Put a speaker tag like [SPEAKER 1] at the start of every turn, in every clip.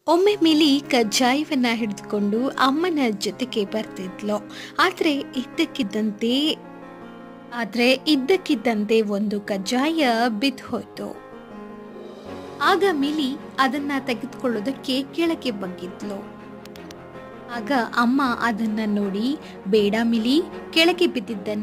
[SPEAKER 1] ಒಮ್ಮೆ ಮಿಲಿ ಕಜ್ಜಾಯವನ್ನ ಹಿಡಿದುಕೊಂಡು ಅಮ್ಮನ ಜೊತೆಗೆ ಬರ್ತಿದ್ಲು ಆದ್ರೆ ಇದ್ದಕ್ಕಿದ್ದಂತೆ ಆದ್ರೆ ಇದ್ದಕ್ಕಿದ್ದಂತೆ ಒಂದು ಕಜ್ಜಾಯ ಬಿದ್ದು ಹೋಯ್ತು ಆಗ ಮಿಲಿ ಅದನ್ನ ತೆಗೆದುಕೊಳ್ಳೋದಕ್ಕೆ ಕೆಳಗೆ ಬಗ್ಗಿದ್ಲು ಆಗ ಅಮ್ಮ ಅದನ್ನ ನೋಡಿ ಬೇಡ ಮಿಲಿ ಕೆಳಗೆ ಬಿದ್ದಿದ್ದನ್ನ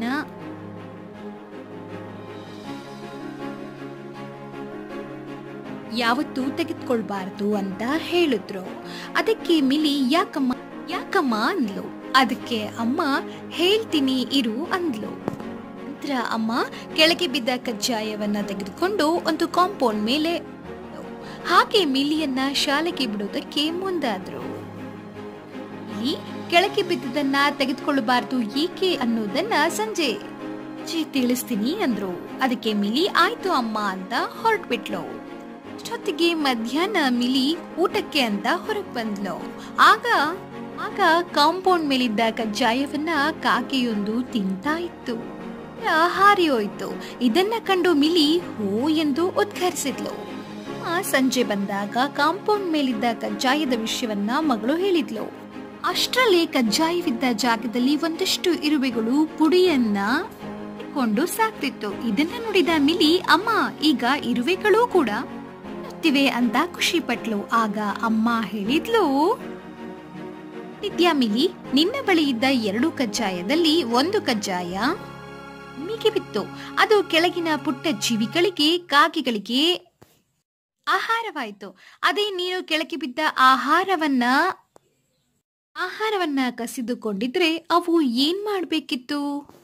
[SPEAKER 1] ಯಾವತ್ತೂ ತೆಗೆದುಕೊಳ್ಬಾರ್ದು ಅಂತ ಹೇಳಿದ್ರು ಅದಕ್ಕೆ ಮಿಲಿ ಯಾಕಮ್ಮ ಯಾಕಮ್ಮ ಅಂದ್ಲು ಅದಕ್ಕೆ ಅಮ್ಮ ಹೇಳ್ತೀನಿ ಇರು ಅಂದ್ಲು ನಂತರ ಅಮ್ಮ ಕೆಳಗೆ ಬಿದ್ದ ಕಜ್ಜಾಯವನ್ನ ತೆಗೆದುಕೊಂಡು ಒಂದು ಕಾಂಪೌಂಡ್ ಮೇಲೆ ಇಟ್ಲು. ಹಾಗೆ ಮಿಲಿಯನ್ನ ಶಾಲೆಗೆ ಬಿಡೋದಕ್ಕೆ ಮುಂದಾದ್ರು ಮಿಲಿ ಕೆಳಗೆ ಬಿದ್ದದನ್ನ ತೆಗೆದುಕೊಳ್ಳಬಾರ್ದು ಏಕೆ ಅನ್ನೋದನ್ನ ಸಂಜೆ ಸಂಜೆ ತಿಳಿಸ್ತೀನಿ ಅಂದ್ರು ಅದಕ್ಕೆ ಮಿಲಿ ಆಯ್ತು ಅಮ್ಮ ಅಂತ ಹೊರಟ್ಬಿಟ್ಲು ಅಷ್ಟೊತ್ತಿಗೆ ಮಧ್ಯಾಹ್ನ ಮಿಲಿ ಊಟಕ್ಕೆ ಅಂತ ಹೊರಗ್ ಬಂದ್ಲು ಆಗ ಆಗ ಕಾಂಪೌಂಡ್ ಮೇಲಿದ್ದ ಕಜ್ಜಾಯವನ್ನ ಕಾಕೆಯೊಂದು ತಿಂತಾ ಇತ್ತು ಹಾರಿ ಹೋಯ್ತು ಇದನ್ನ ಕಂಡು ಮಿಲಿ ಹೋ ಎಂದು ಉದ್ಘರಿಸಿದ್ಲು ಆ ಸಂಜೆ ಬಂದಾಗ ಕಾಂಪೌಂಡ್ ಮೇಲಿದ್ದ ಕಜ್ಜಾಯದ ವಿಷಯವನ್ನ ಮಗಳು ಹೇಳಿದ್ಲು ಅಷ್ಟರಲ್ಲಿ ಕಜ್ಜಾಯವಿದ್ದ ಜಾಗದಲ್ಲಿ ಒಂದಷ್ಟು ಇರುವೆಗಳು ಪುಡಿಯನ್ನ ಕೊಂಡು ಸಾಕ್ತಿತ್ತು ಇದನ್ನ ನೋಡಿದ ಮಿಲಿ ಅಮ್ಮ ಈಗ ಇರುವೆಗಳು ಕೂಡ ತಿವೆ ಅಂತ ಖುಷಿ ಪಟ್ಲು ಆಗ ಅಮ್ಮ ಹೇಳಿದ್ಲು ನಿತ್ಯ ಮಿಲಿ ನಿನ್ನ ಬಳಿ ಇದ್ದ ಎರಡು ಕಜ್ಜಾಯದಲ್ಲಿ ಒಂದು ಕಜ್ಜಾಯ ನಿಮಗೆ ಬಿತ್ತು ಅದು ಕೆಳಗಿನ ಪುಟ್ಟ ಜೀವಿಗಳಿಗೆ ಕಾಗೆಗಳಿಗೆ ಆಹಾರವಾಯಿತು ಅದೇ ನೀನು ಕೆಳಗೆ ಬಿದ್ದ ಆಹಾರವನ್ನ ಆಹಾರವನ್ನ ಕಸಿದುಕೊಂಡಿದ್ರೆ ಅವು ಏನ್ ಮಾಡ್ಬೇಕಿತ್ತು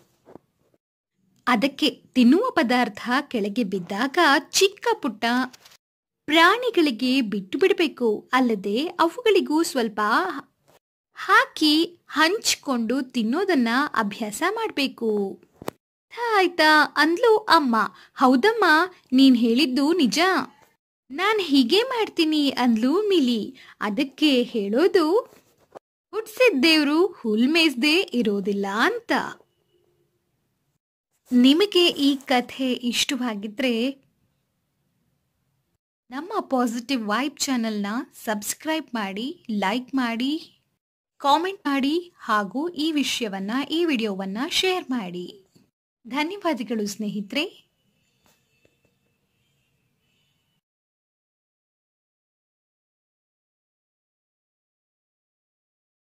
[SPEAKER 1] ಅದಕ್ಕೆ ತಿನ್ನುವ ಪದಾರ್ಥ ಕೆಳಗೆ ಬಿದ್ದಾಗ ಚಿಕ್ಕ ಪುಟ್ಟ ಪ್ರಾಣಿಗಳಿಗೆ ಬಿಟ್ಟು ಬಿಡಬೇಕು ಅಲ್ಲದೆ ಅವುಗಳಿಗೂ ಸ್ವಲ್ಪ ಹಾಕಿ ಹಂಚ್ಕೊಂಡು ತಿನ್ನೋದನ್ನ ಅಭ್ಯಾಸ ಮಾಡಬೇಕು ಆಯ್ತಾ ಅಂದ್ಲು ಅಮ್ಮ ಹೌದಮ್ಮ ನೀನ್ ಹೇಳಿದ್ದು ನಿಜ ನಾನ್ ಹೀಗೆ ಮಾಡ್ತೀನಿ ಅಂದ್ಲು ಮಿಲಿ ಅದಕ್ಕೆ ಹೇಳೋದು ಹುಟ್ಸಿದ್ದೇವ್ರು ಹುಲ್ ಮೇಯ್ಸ್ದೇ ಇರೋದಿಲ್ಲ ಅಂತ ನಿಮಗೆ ಈ ಕಥೆ ಇಷ್ಟವಾಗಿದ್ರೆ ನಮ್ಮ ಪಾಸಿಟಿವ್ ವೈಬ್ ಚಾನೆಲ್ನ ಸಬ್ಸ್ಕ್ರೈಬ್ ಮಾಡಿ ಲೈಕ್ ಮಾಡಿ ಕಾಮೆಂಟ್ ಮಾಡಿ ಹಾಗೂ ಈ ವಿಷಯವನ್ನ ಈ ವಿಡಿಯೋವನ್ನ ಶೇರ್ ಮಾಡಿ ಧನ್ಯವಾದಗಳು ಸ್ನೇಹಿತರೆ